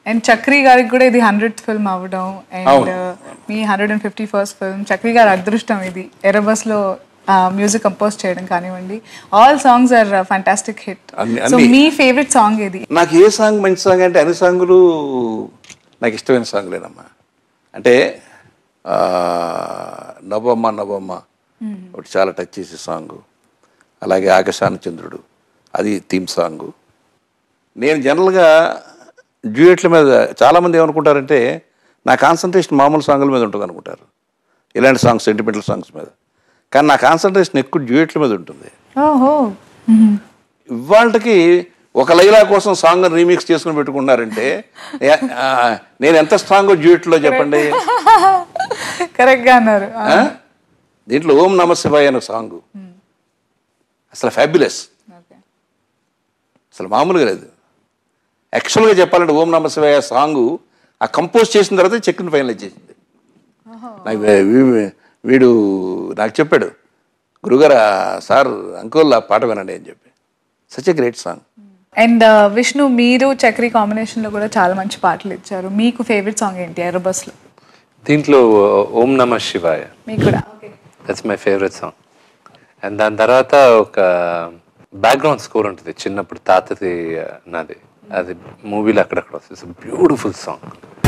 And Chakri గారికి కూడా ఇది హండ్రెడ్ ఫిల్మ్ అవ్వడం అండ్ అవును. మీ hundred and fifty first film Chakri గారి అదృష్టం ఇది ఎరబస్ లో మ్యూజిక్ కంపోజ్ చేయడం కానివ్వండి all songs are fantastic hit అన్ని- సో అన్ని- మీ ఫేవరెట్ సాంగ్ ఇది నాకు ఏ సాంగ్ మంచి సాంగ్ అంటే అన్ని సాంగులు నాకు ఇష్టమైన సాంగ్లేనమ్మా అంటే ఆ, నవ్వమ్మ నవ్వమ్మ ఒకటి చాలా టచ్ చేసే సాంగ్ అలాగే ఆకాశాన చంద్రుడు అది థీమ్ సాంగ్ నేను జనరల్గా డ్యూయెట్ల మీద చాలామంది ఏమనుకుంటారంటే నా కాన్సన్ట్రేషన్ మామూలు సాంగుల మీద ఉంటుంది అనుకుంటారు ఇలాంటి సాంగ్స్ సెంటిమెంటల్ సాంగ్స్ మీద కానీ నా కాన్సన్ట్రేషన్ ఎక్కువ డ్యూయెట్ల మీద ఉంటుంది ఓహో ఇవాళకి ఒక లైలా కోసం సాంగ్ రీమిక్స్ చేసుకుని పెట్టుకున్నారంటే ఏ- ఆ, నేను ఎంత స్ట్రాంగ్ డ్యూట్లో చెప్పండి కరెక్ట్ గా అన్నారు ఆ? దీంట్లో ఓం నమ శివాయ అనే సాంగ్ అసలు ఫ్యాబ్యులస్ Okay. అసలు మామూలుగా లేదు యాక్చువల్గా చెప్పాలంటే ఓం నమ శివాయ సాంగ్ ఆ కంపోజ్ చేసిన తర్వాత చెక్ని ఫైనల్ చేసింది నాకు వీ- వీ- వీడు నాకు చెప్పాడు గురుగారు ఆ సార్ అంకుల్ ఆ పాట వినండి అని చెప్పి such a great song and Vishnu మీరు చక్రి కాంబినేషన్ లో కూడా చాలా మంచి పాటలు ఇచ్చారు మీకు ఫేవరెట్ సాంగ్ ఏంటి ఎర్రబస్ లో దీంట్లో ఓం నమ శివాయ మీకు కూడా that's my favourite song and దాని తర్వాత ఒక బ్యాక్గ్రౌండ్ స్కోర్ ఉంటుంది చిన్నప్పుడు తాతది uh, నాది అది మూవీలో అక్కడక్కడ వస్తుంది బ్యూటిఫుల్ సాంగ్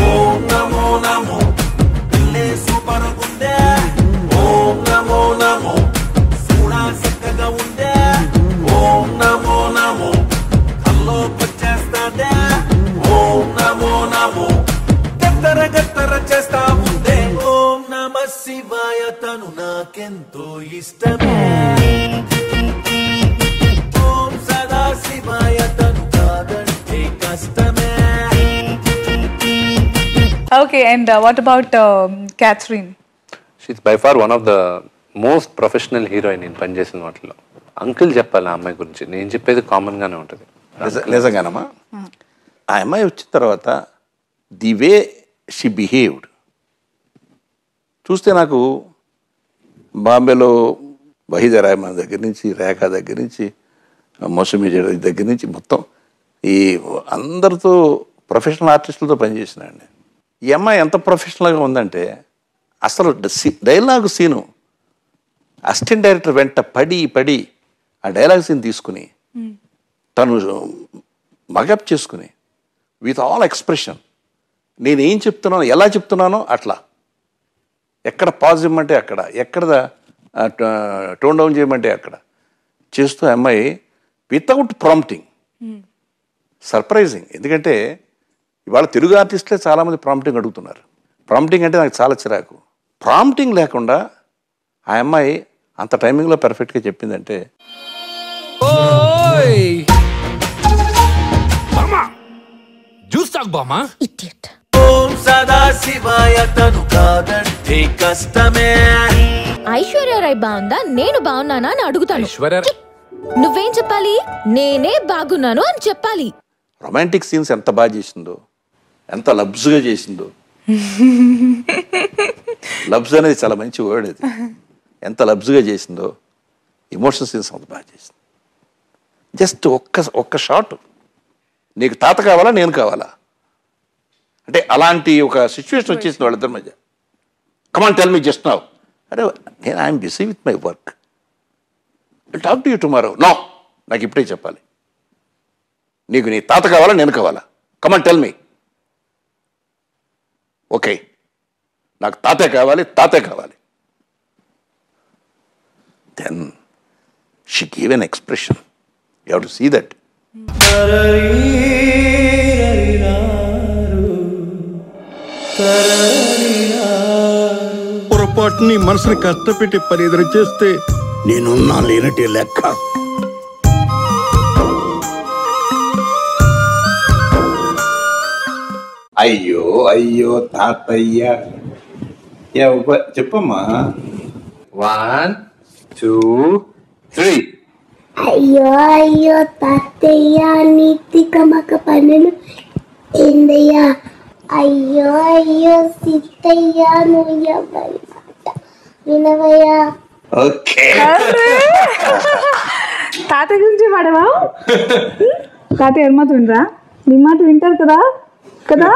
చేస్తా ఉందే ఓం నమ శివాయ తను నాకెంతో ఇష్టమే ఓం సదా శివాయ తను కాదంటే కష్టమే okay and what about Catherine she's by far one of the most professional heroine నేను పనిచేసిన వాటిలో అంకుల్ చెప్పాలి ఆ అమ్మాయి గురించి నేను చెప్పేది కామన్ గానే ఉంటుంది నిజ- నిజంగానమ్మా ఆ అమ్మాయి వచ్చిన తర్వాత ది వే షీ బిహేవ్డ్ చూస్తే నాకు బాంబేలో వహీద రాయమాన్ దగ్గర నుంచి రేఖ దగ్గర నుంచి మౌసమి జడ దగ్గర నుంచి మొత్తం ఈ అందరితో ప్రొఫెషనల్ ఆర్టిస్టులతో పనిచేసినాండి ఈ అమ్మాయి ఎంత ప్రొఫెషనల్గా ఉందంటే అసలు సి- డైలాగ్ సీను అసిస్టెంట్ డైరెక్టర్ వెంట పడి పడి ఆ డైలాగ్ సీన్ తీసుకుని తను మగప్ చేసుకుని విత్ ఆల్ ఎక్స్ప్రెషన్ నేను ఏం చెప్తున్నానో ఎలా చెప్తున్నానో అట్లా ఎక్కడ పాజ్ ఇవ్వమంటే అక్కడ ఎక్కడ టోన్ డౌన్ చేయమంటే అక్కడ చేస్తూ ఆ అమ్మాయి వితౌట్ ప్రాంప్టింగ్ సర్ప్రైజింగ్ ఎందుకంటే ఇవాళ తెలుగు ఆర్టిస్టులే చాలామంది ప్రాంప్టింగ్ అడుగుతున్నారు ప్రాంప్టింగ్ అంటే నాకు చాలా చిరాకు ప్రాంప్టింగ్ లేకుండా ఆ అమ్మాయి అంత టైమింగ్లో పర్ఫెక్ట్గా చెప్పిందంటే జ్యూస్ తాగు బామా ఓం సదా శివాయ తను కాదంటే కష్టమే ఐశ్వర్య రాయ్ బాగుందా నేను బాగున్నానా అని అడుగుతాను ఐశ్వర్య నువ్వేం చెప్పాలి నేనే బాగున్నాను అని చెప్పాలి రొమాంటిక్ సీన్స్ ఎంత బాగా చేసిందో ఎంత లబ్స్గా చేసిందో లబ్స్ అనేది చాలా మంచి వర్డ్ అది ఎంత లబ్స్గా చేసిందో ఎమోషనల్ సీన్స్ అంత బాగా చేసింది జస్ట్ ఒక్క ఒక్క షాట్ నీకు తాత కావాలా నేను కావాలా అంటే అలాంటి ఒక సిచ్యువేషన్ వచ్చేసింది వాళ్ళిద్దరి మధ్య come on tell me just now అరే నేను I'm busy with my work talk to you tomorrow no నాకు ఇప్పుడే చెప్పాలి నీకు నీ తాత కావాలా నేను కావాలా కమాన్ టెల్ మీ ఓకే నాకు తాతే కావాలి తాతే కావాలి then she give an expression you have to see that పొరపాటు నీ మనసుని కష్టపెట్టి పని ఎదురు చేస్తే నేనున్నా లేనట్టే లెక్క అయ్యో అయ్యో తాతయ్య ఎవ్వ- చెప్పమ్మా వన్ టూ త్రీ అయ్యో అయ్యో తాతయ్య నీతి కమక పనులు ఏందయ్యా అయ్యో అయ్యో సీతయ్య నువ్వు ఎవరి మాట వినవయ్యా ఓకే తాత గురించి పాడవా తాత ఎవరి మాట వినరా నీ మాట వింటారు కదా కదా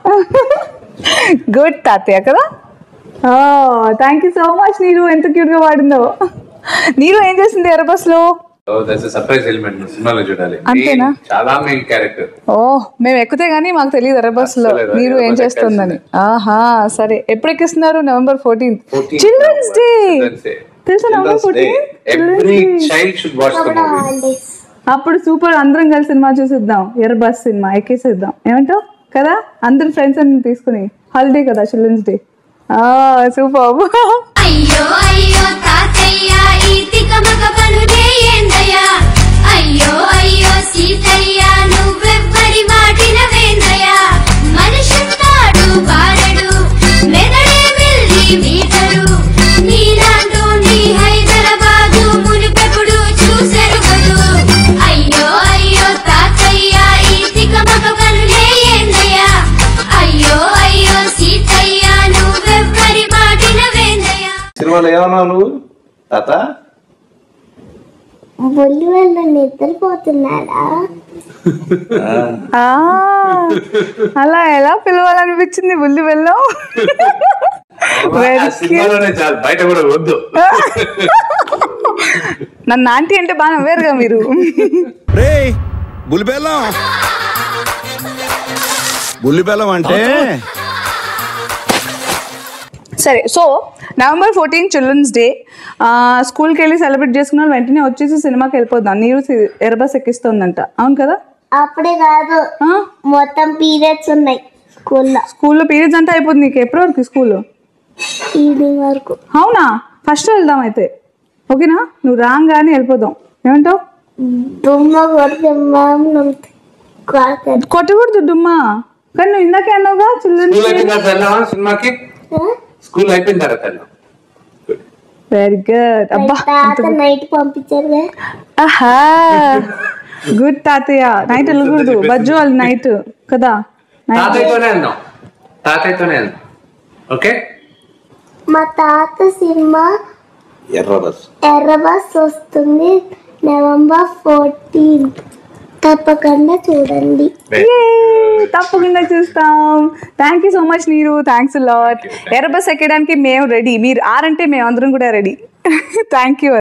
గుడ్ తాతయ్య కదా థ్యాంక్ యూ సో మచ్ నీరు ఎంత క్యూట్ గా పాడిందో నీరు ఏం చేసింది ఎర్రబస్ లో సర్ప్రైజ్ ఎలిమెంట్ సినిమాలో చూడాలి అంతేనా? Main, చాలా మెయిన్ క్యారెక్టర్ ఓ మేము ఎక్కితే గానీ మాకు తెలియదు ఎర్రబస్ లో అస్సలు నీరు ఏం ఎర్రబస్ చేస్తుందని ఆహా సరే ఎప్పుడు ఎక్కిస్తున్నారు November fourteenth 14th children's day Children's Day. తెలుసా November fourteen every child should watch the movie holidays అప్పుడు సూపర్ అందరం కలిసి సినిమా చూసిద్దాం ఎర్ర బస్ సినిమా ఎక్కేసిద్దాం ఏమంటావు కదా అందరు ఫ్రెండ్స్ అన్ని తీసుకుని హాలిడే కదా చిల్డ్రన్స్ డే సూపర్ అయ్యో అయ్యో తాతయ్య ఈ తికమక పనులే ఏందయ్యా అయ్యో అయ్యో సీతయ్య నువ్వెవ్వరి మాటిన వేందయ్యా మనిషున్నాడు బారడు మెదడే మిల్లి మీటరు నీలాంటూ నీ హైదరాబాదు మునిపెప్పుడు చూసెరు కదూ అయ్యో అయ్యో తాతయ్య ఈ తికమక పనులే ఏందయ్యా అయ్యో అయ్యో సీతయ్య నువ్వెవ్వరి మాటిన వేందయ్యా సినిమాలో ఏమన్నావు నువ్వు తాత బొల్లి వల్ల నిద్రపోతున్నాడా అలా ఎలా పిలవాలనిపించింది బుల్లి వెళ్ళం ఆ సినిమాలోనే చాలు బయట కూడా వద్దు నన్ను ఆంటీ అంటే బాగా నవ్వారుగా మీరు రే బుల్లిబెల్లం బుల్లిబెల్లం అంటే సరే so November fourteen children's day స్కూల్కి వెళ్ళి సెలబ్రేట్ చేసుకున్న వాళ్ళు వెంటనే వచ్చేసి సినిమాకి వెళ్ళిపోదాం నీరు సి- ఎర్రబస్ ఎక్కిస్తుందంట అవును కదా అప్పుడే కాదు ఆ? మొత్తం పీరియడ్స్ ఉన్నాయి స్కూల్లో స్కూల్లో పీరియడ్స్ అంతా అయిపోతుంది నీకు ఎప్పటి వరకు స్కూల్ ఈవినింగ్ వరకు అవునా ఫస్ట్ వెళ్దాం అయితే ఓకేనా నువ్వు రాగానే వెళ్ళిపోదాం ఏమంటావు దుమ్మ కొడితే మ్యామ్ నన్ను కొడతారు కొట్టకూడదు డుమ్మా కానీ నువ్వు ఇందాకే అన్నావుగా చిల్డ్రన్స్ స్కూల్ అయిపోయిన తర్వాత వెళ్దామా సినిమాకి స్కూల్ అయిపోయిన తర్వాత వెళ్దాం వెరీ గుడ్ అబ్బా తాత నైట్ పంపించారు ఆహా గుడ్ తాతయ్య నైట్ వెళ్ళకూడదు బజ్జు వాళ్ళు నైట్ కదా నైట్ తాతయ్యతోనే వెళ్దాం తాతయ్యతోనే వెళ్దాం ఓకే మా తాత సినిమా ఎర్ర బస్ ఎర్ర బస్ వస్తుంది నవంబర్ ఫోర్టీన్త్ తప్పకుండా చూడండి తప్పకుండా చూస్తాం థ్యాంక్ యూ సో మచ్ నీరు థ్యాంక్స్ లాట్ ఎర్ర బస్ ఎక్కడానికి మేము రెడీ మీరు ఆరంటే మేము అందరం కూడా రెడీ థ్యాంక్ యూ